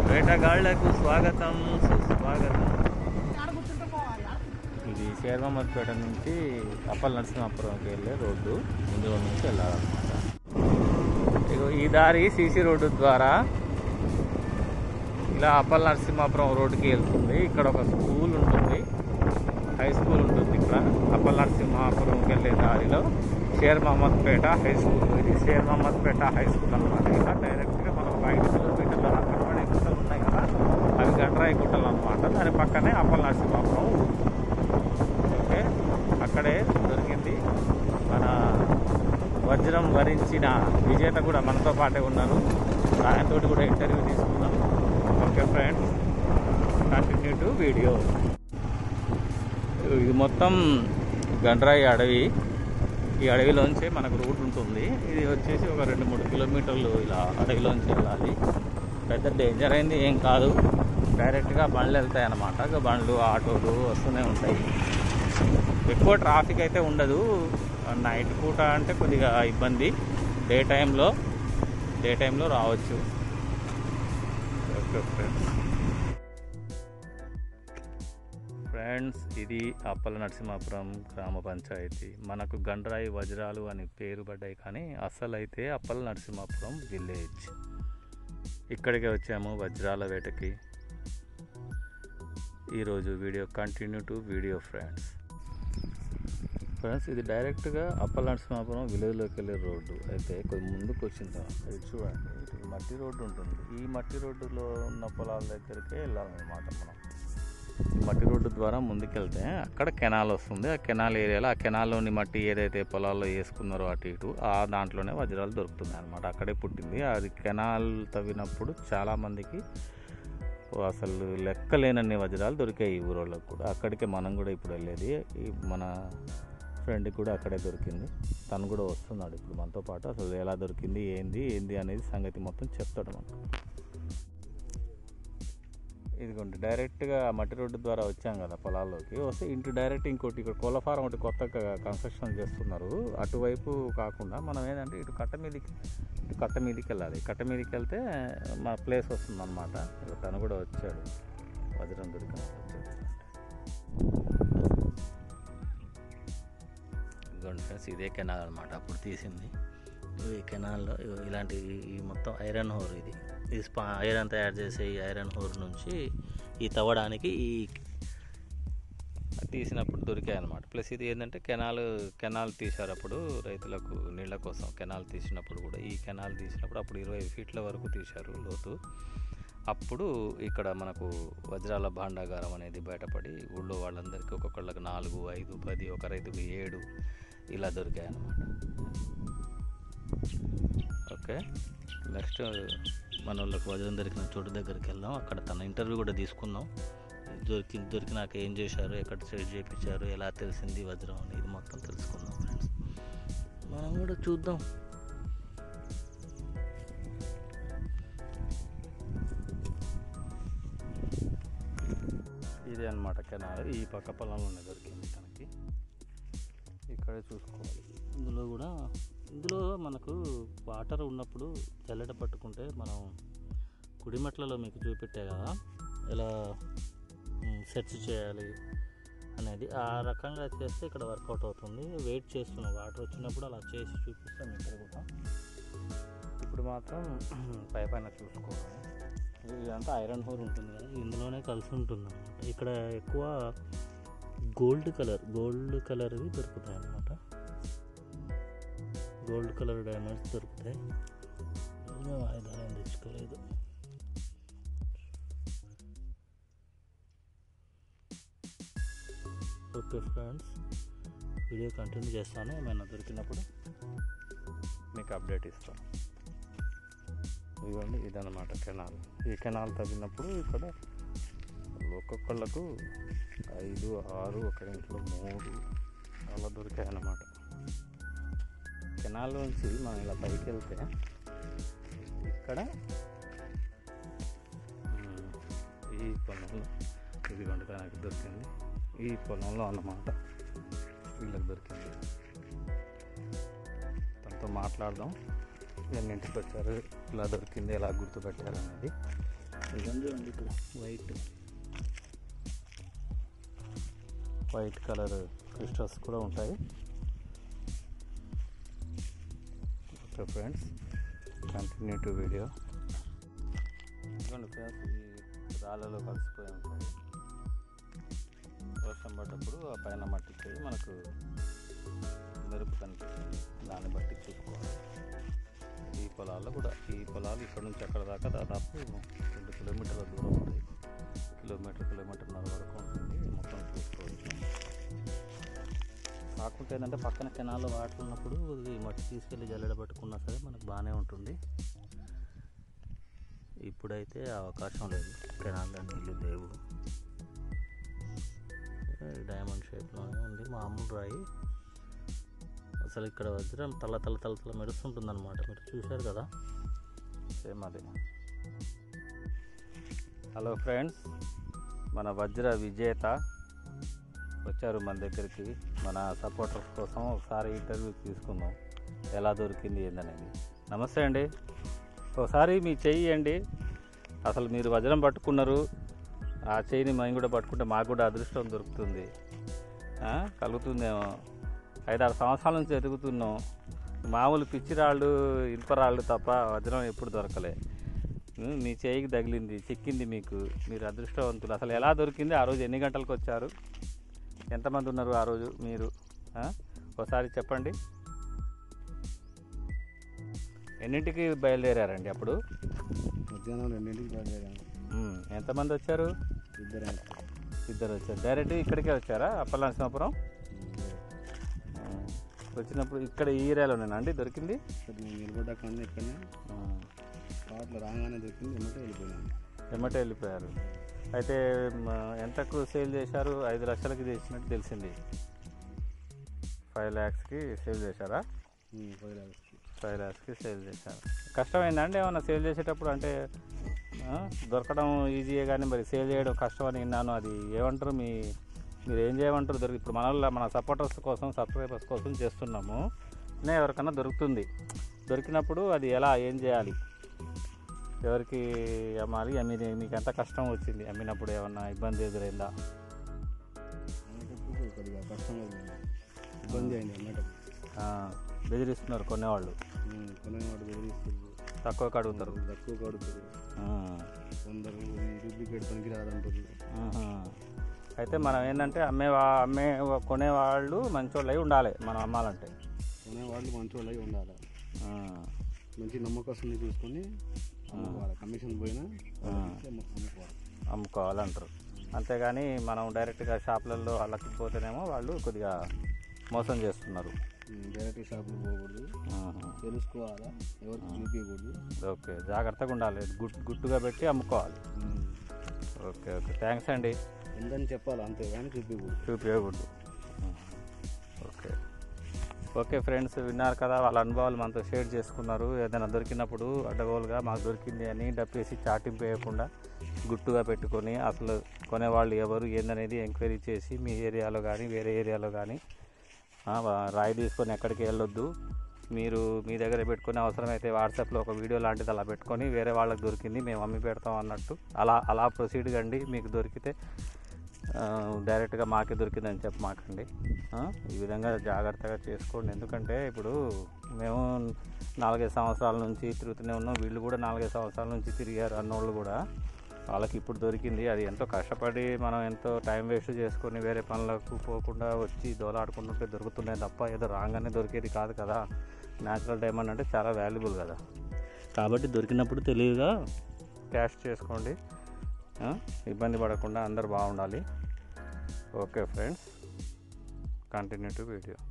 వేటగాళ్లకు స్వాగతం సుస్వాగతం ఇది శేర్మమ్మపేట నుంచి అప్పల్ నరసింహాపురంకి వెళ్ళే రోడ్డు ఇందులో నుంచి వెళ్ళాలన్నమాట ఇగో ఈ దారి సీసీ రోడ్డు ద్వారా ఇలా అప్పల్ నరసింహాపురం రోడ్డుకి వెళ్తుంది ఇక్కడ ఒక స్కూల్ ఉంటుంది హై స్కూల్ ఉంటుంది ఇక్కడ అప్పల్ నరసింహాపురంకి వెళ్ళే దారిలో షేర్ మహమ్మద్పేట హై స్కూల్ ఇది షేర్ మహమ్మద్పేట హై స్కూల్ అనమాట ఇలా డైరెక్ట్గా మనం ఒక ఐదు కిలోమీటర్ల అక్కడపడే గుట్టలు ఉన్నాయి కదా అవి గండ్రాయి గుట్టలు అనమాట దాని పక్కనే అప్పల్ నరసింహాపురం ఊరు ఓకే అక్కడే దొరికింది మన వజ్రం వరించిన విజేత కూడా మనతో పాటే ఉన్నారు ఆయనతో కూడా ఇంటర్వ్యూ తీసుకుందాం okay friends continue to video ఇది మొత్తం గండ్రాయి అడవి ఈ అడవిలోంచి మనకు రూట్ ఉంటుంది ఇది వచ్చేసి ఒక రెండు మూడు కిలోమీటర్లు ఇలా అడవిలోంచి వెళ్ళాలి పెద్ద డేంజర్ అయింది ఏం కాదు డైరెక్ట్గా బండ్లు వెళ్తాయి అన్నమాట ఇక బండ్లు ఆటోలు వస్తూనే ఉంటాయి ఎక్కువ ట్రాఫిక్ అయితే ఉండదు నైట్ పూట అంటే కొద్దిగా ఇబ్బంది డే టైంలో డే టైంలో రావచ్చు ఓకే ఫ్రెండ్స్ ఫ్రెండ్స్ ఇది అప్పల నరసింహాపురం గ్రామ పంచాయతీ మనకు గండ్రాయి వజ్రాలు అని పేరు పడ్డాయి కానీ అసలు అయితే అప్పల నరసింహాపురం విలేజ్ ఇక్కడికి వచ్చాము వజ్రాల వేటకి ఈరోజు video continue to video friends friends ఇది డైరెక్ట్గా అప్పల నరసింహాపురం విలేజ్లోకి వెళ్ళే రోడ్డు అయితే కొద్ది ముందుకు వచ్చిన తర్వాత ఇది చూడండి ఇటు మట్టి రోడ్డు ఉంటుంది ఈ మట్టి రోడ్డులో ఉన్న పొలాల దగ్గరికే వెళ్ళాలన్నమాట మనం ఈ మట్టి రోడ్డు ద్వారా ముందుకెళ్తే అక్కడ కెనాల్ వస్తుంది ఆ కెనాల్ ఏరియాలో ఆ కెనాల్లోని మట్టి ఏదైతే పొలాల్లో వేసుకున్నారో అటు ఇటు ఆ దాంట్లోనే వజ్రాలు దొరుకుతుంది అనమాట అక్కడే పుట్టింది అది కెనాల్ తవ్వినప్పుడు చాలామందికి అసలు లెక్కలేనన్ని వజ్రాలు దొరికాయి ఈ ఊరోళ్ళకి కూడా అక్కడికే మనం కూడా ఇప్పుడు వెళ్ళేది ఈ మన ఫ్రెండ్కి కూడా అక్కడే దొరికింది తను కూడా వస్తున్నాడు ఇప్పుడు మనతో పాటు అసలు ఎలా దొరికింది ఏంది ఏంది అనేది సంగతి మొత్తం చెప్తాడు మనకు ఇదిగోండి డైరెక్ట్గా మట్టి రోడ్డు ద్వారా వచ్చాం కదా పొలాల్లోకి వస్తే ఇంటి డైరెక్ట్ ఇంకోటి ఇక్కడ కోళ్ళ ఫారం ఒకటి కొత్తగా కన్స్ట్రక్షన్ చేస్తున్నారు అటువైపు కాకుండా మనం ఏంటంటే ఇటు కట్ట మీదకి ఇటు కట్ట మీదకి వెళ్ళాలి కట్ట మీదకి వెళ్తే మా ప్లేస్ వస్తుంది అనమాట తను కూడా వచ్చాడు వజ్రం దొరికిన ఇదిగోండి ఫ్రెండ్స్ ఇదే కెనాల్ అనమాట అప్పుడు తీసింది ఈ కెనాల్లో ఇగో ఇలాంటి ఈ- ఈ మొత్తం ఐరన్ హోర్ ఇది ఈ స్పా ఐరన్ తయారు చేసే ఈ ఐరన్ హోర్ నుంచి ఈ తవ్వడానికి ఈ తీసినప్పుడు దొరికాయి అనమాట ప్లస్ ఇది ఏంటంటే కెనాల్ కెనాల్ తీశారు అప్పుడు రైతులకు నీళ్ళ కోసం కెనాల్ తీసినప్పుడు కూడా ఈ కెనాల్ తీసినప్పుడు అప్పుడు ఇరవై ఫీట్ల వరకు తీశారు లోతు అప్పుడు ఇక్కడ మనకు వజ్రాల భాండాగారం అనేది బయటపడి ఊళ్ళో వాళ్ళందరికీ ఒక్కొక్కళ్ళకి నాలుగు ఐదు పది ఒక రైతుకు ఏడు ఇలా దొరికాయి అన్నమాట ఓకే నెక్స్ట్ మన వాళ్ళకి వజ్రం దొరికిన చోటు దగ్గరికి వెళ్దాం అక్కడ తన ఇంటర్వ్యూ కూడా తీసుకుందాం దొరికి దొరికినాక ఏం చేశారు ఎక్కడ సెట్ చేయించారు ఎలా తెలిసింది వజ్రం అని ఇది మొత్తం తెలుసుకుందాం ఫ్రెండ్స్ మనం కూడా చూద్దాం ఇదే అనమాట కెనాల్ ఈ పక్క పొలంలోనే దొరికింది తనకి ఇక్కడే చూసుకోవాలి ఇందులో కూడా ఇందులో మనకు వాటర్ ఉన్నప్పుడు జల్లెడ పట్టుకుంటే మనం కుడిమెట్లలో మీకు చూపెట్టే కదా ఎలా సెర్చ్ చేయాలి అనేది ఆ రకంగా చేస్తే ఇక్కడ వర్కౌట్ అవుతుంది వెయిట్ చేస్తున్నాం వాటర్ వచ్చినప్పుడు అలా చేసి చూపిస్తాం ఇక్కడ కూడా ఇప్పుడు మాత్రం పై పైన చూసుకోవాలి ఇదంతా ఐరన్ హోర్ ఉంటుంది కదా ఇందులోనే కలిసి ఉంటుంది అనమాట ఇక్కడ ఎక్కువ గోల్డ్ కలర్ గోల్డ్ కలర్వి దొరుకుతాయి అన్నమాట గోల్డ్ కలర్ డైమండ్స్ దొరుకుతాయి ఇంకా ఆయుధాలు తెచ్చుకోలేదు ఓకే ఫ్రెండ్స్ వీడియో కంటిన్యూ చేస్తాను ఏమైనా దొరికినప్పుడు మీకు అప్డేట్ ఇస్తాను ఇదిగోండి ఇదన్నమాట కెనాల్ ఈ కెనాల్ తవ్వినప్పుడు ఇక్కడ ఒక్కొక్కళ్ళకు ఐదు ఆరు ఒక ఇంట్లో మూడు అలా దొరికాయి అన్నమాట కెనాల్ నుంచి మనం ఇలా పైకి వెళ్తే ఇక్కడ ఉమ్, ఈ పొలంలో ఇదిగోండి తనకి దొరికింది ఈ పొలంలో అన్నమాట వీళ్ళకి దొరికింది తనతో మాట్లాడదాం ఎన్నింటికి వచ్చారు ఇలా దొరికింది ఎలా గుర్తుపెట్టారు అనేది ఇదంతా చూడండి ఇక్కడ వైట్ వైట్ కలర్ క్రిస్టల్స్ కూడా ఉంటాయి okay friends continue to video ఇదిగోండి ఫ్రెండ్స్ ఈ రాళ్ళలో కలిసిపోయి ఉంటాయి వర్షం పడ్డప్పుడు ఆ పైన మట్టి చేయి మనకు మెరుపు కనిపిస్తుంది దాన్ని బట్టి చూసుకోవాలి ఈ పొలాల్లో కూడా ఈ పొలాలు ఇక్కడ నుంచి అక్కడ దాకా దాదాపు రెండు కిలోమీటర్ల దూరం ఉంది కిలోమీటర్ కిలోమీటర్న్నర వరకు ఉంటుంది మొత్తం చూసుకోవచ్చు కాకుంటే ఏంటంటే పక్కన కెనాల్లో వాటర్ ఉన్నప్పుడు ఈ మట్టి తీసుకెళ్ళి జల్లెడ పట్టుకున్నా సరే మనకు బాగానే ఉంటుంది ఇప్పుడైతే ఆ అవకాశం లేదు కెనాల్లో నీళ్ళు లేవు డైమండ్ షేప్లోనే ఉంది మామూలు రాయి అసలు ఇక్కడ వజ్రం తల తల తల తల మెరుస్తుంటుంది అనమాట మీరు చూశారు కదా సేమ్ అది హలో ఫ్రెండ్స్ మన వజ్ర విజేత వచ్చారు మన దగ్గరికి మన సపోర్టర్స్ కోసం ఒకసారి ఇంటర్వ్యూ తీసుకుందాం ఎలా దొరికింది ఏందనేది నమస్తే అండి ఒకసారి మీ చెయ్యి అండి అసలు మీరు వజ్రం పట్టుకున్నారు ఆ చెయ్యిని మేము కూడా పట్టుకుంటే మాకు కూడా అదృష్టం దొరుకుతుంది ఆ, కలుగుతుందేమో ఐదారు సంవత్సరాల నుంచి ఎదుగుతున్నాం మామూలు పిచ్చి రాళ్ళు ఇనుప రాళ్ళు తప్ప వజ్రం ఎప్పుడు దొరకలే ఉమ్, మీ చేయికి తగిలింది చిక్కింది మీకు మీరు అదృష్టవంతులు అసలు ఎలా దొరికింది ఆ రోజు ఎన్ని గంటలకు వచ్చారు ఎంతమంది ఉన్నారు ఆ రోజు మీరు ఆ? ఒకసారి చెప్పండి ఎన్నింటికి బయలుదేరారండి అప్పుడు మధ్యాహ్నం రెండింటికి బయలుదేరాము ఉమ్, ఎంతమంది వచ్చారు ఇద్దరం ఇద్దరు వచ్చారు డైరెక్ట్ ఇక్కడికే వచ్చారా అప్పలనరసింహాపురం ఆ, వచ్చినప్పుడు ఇక్కడ ఈ ఏరియాలోనేనా అండి దొరికింది ఇక్కడ నేను నిలబడ్డా కానీ ఇక్కడనే ఆ, స్పాట్లో రాగానే దొరికింది ఎమ్మటే వెళ్ళిపోయినాను ఎమ్మటే వెళ్ళిపోయారు అయితే మ, ఎంతకు సేల్ చేశారు ఐదు లక్షలకి చేసినట్టు తెలిసింది ఫైవ్ ల్యాక్స్కి సేల్ చేశారా ఫైవ్ ల్యాక్స్కి ఫైవ్ ల్యాక్స్కి సేల్ చేశారు కష్టమైందా అండి ఏమన్నా సేల్ చేసేటప్పుడు అంటే ఆ, దొరకడం ఈజీయే కానీ మరి సేల్ చేయడం కష్టం అని విన్నాను అది ఏమంటారు మీ మీరు ఏం చేయమంటారు దొరికి ఇప్పుడు మన వాళ్ళ- మన సపోర్టర్స్ కోసం సబ్స్క్రైబర్స్ కోసం చేస్తున్నాము నే ఎవరికైనా దొరుకుతుంది దొరికినప్పుడు అది ఎలా ఏం చేయాలి ఎవరికి అమ్మాలి అమ్మి మీకు ఎంత కష్టం వచ్చింది అమ్మినప్పుడు ఏమన్నా ఇబ్బంది ఎదురైందా అమ్మేటప్పుడు కొద్దిగా కష్టంగా ఉంది ఇబ్బంది అయింది అమ్మేటప్పుడు ఆ, బెదిరిస్తున్నారు కొనేవాళ్ళు కొనేవాడు బెదిరిస్తుంది తక్కువకి అడుగుతారు తక్కువ కడుతుంది ఆ. కొందరు ఈ డూప్లికేట్ పనికి రాదంటారు ఆహా. అయితే మనం ఏంటంటే అమ్మే వా- అమ్మే కొనేవాళ్ళు మంచోళ్ళు అయి ఉండాలి మనం అమ్మాలంటే కొనేవాళ్ళు మంచి వాళ్ళు అయి ఉండాలి ఆ. మంచి నమ్మకస్తుని చూసుకొని అమ్ముకోవాలి కమిషన్ పోయినా వాళ్ళకి అమ్ము- అమ్ముకోవాలి అమ్ముకోవాలంటారు అంతేగాని మనం డైరెక్ట్గా షాపులలో వాళ్ళకి పోతేనేమో వాళ్ళు కొద్దిగా మోసం చేస్తున్నారు డైరెక్ట్ షాపులు పోకూడదు ఆహా. తెలుసుకోవాలా ఎవరికి చూపించకూడదు ఓకే జాగ్రత్తగా ఉండాలి గుట్ గుట్టుగా పెట్టి అమ్ముకోవాలి ఓకే ఓకే థ్యాంక్స్ అండి ఉందని చెప్పాలి అంతే కానీ చూపించకూడదు చూపించకూడదు ఓకే ఓకే ఫ్రెండ్స్ విన్నారు కదా వాళ్ళ అనుభవాలు మనతో షేర్ చేసుకున్నారు ఏదైనా దొరికినప్పుడు అడ్డగోలుగా మాకు దొరికింది అని డప్పేసి చాటింపు వేయకుండా గుట్టుగా పెట్టుకొని అసలు కొనేవాళ్ళు ఎవరు ఏందనేది ఎంక్వైరీ చేసి మీ ఏరియాలో కానీ వేరే ఏరియాలో కానీ ఆ, వా- రాయి తీసుకొని ఎక్కడికి వెళ్ళొద్దు మీరు మీ దగ్గర పెట్టుకుని అవసరమైతే వాట్సాప్లో ఒక వీడియో లాంటిది అలా పెట్టుకొని వేరే వాళ్ళకి దొరికింది మేము అమ్మి పెడతాం అన్నట్టు అలా అలా ప్రొసీడ్ కండి మీకు దొరికితే ఆ, డైరెక్ట్గా మాకే దొరికిందని చెప్పమాకండి ఆ, ఈ విధంగా జాగ్రత్తగా చేసుకోండి ఎందుకంటే ఇప్పుడు మేము నాలుగైదు సంవత్సరాల నుంచి తిరుగుతూనే ఉన్నాం వీళ్ళు కూడా నాలుగైదు సంవత్సరాల నుంచి తిరిగారు అన్నోళ్ళు కూడా వాళ్ళకి ఇప్పుడు దొరికింది అది ఎంతో కష్టపడి మనం ఎంతో టైం వేస్ట్ చేసుకొని వేరే పనులకు పోకుండా వచ్చి దోలాడుకుంటుంటే దొరుకుతున్నాయి తప్ప ఏదో రాగానే దొరికేది కాదు కదా న్యాచురల్ డైమండ్ అంటే చాలా వాల్యుబుల్ కదా కాబట్టి దొరికినప్పుడు తెలివిగా క్యాష్ చేసుకోండి ఆ, ఇబ్బంది పడకుండా అందరు బాగుండాలి okay friends continue to video